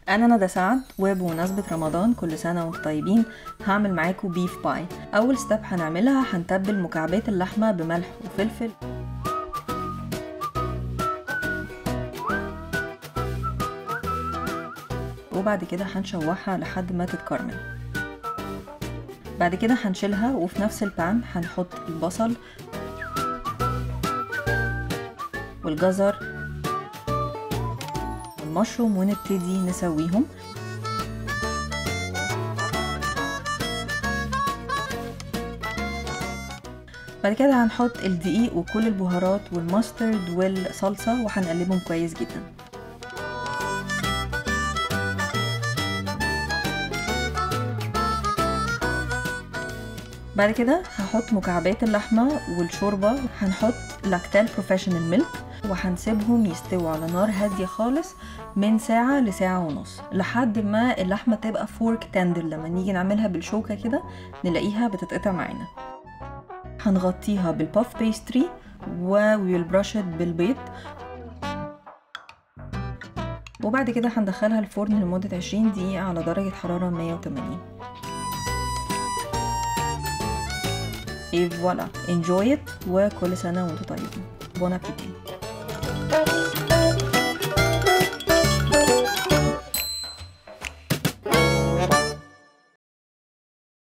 انا ندى سعد وبمناسبة رمضان كل سنة وانتم طيبين هعمل معاكم بيف باي اول ستيب هنعملها هنتبل مكعبات اللحمة بملح وفلفل وبعد كده هنشوحها لحد ما تتكرمل بعد كده هنشيلها وفي نفس البان هنحط البصل والجزر والمشروم ونبتدي نسويهم بعد كده هنحط الدقيق وكل البهارات والماسترد والصلصة وهنقلبهم كويس جدا بعد كده هحط مكعبات اللحمة والشوربة هنحط لاكتال بروفيشنال ميلك وهنسيبهم يستووا على نار هادية خالص من ساعة لساعة ونص لحد ما اللحمة تبقى فورك تندر لما نيجي نعملها بالشوكة كده نلاقيها بتتقطع معانا هنغطيها بالباف بيستري وويل براشت بالبيض وبعد كده هندخلها الفرن لمدة 20 دقيقة على درجة حرارة 180 et voilà enjoy it وكل سنة وانتم طيبين بون ابيتي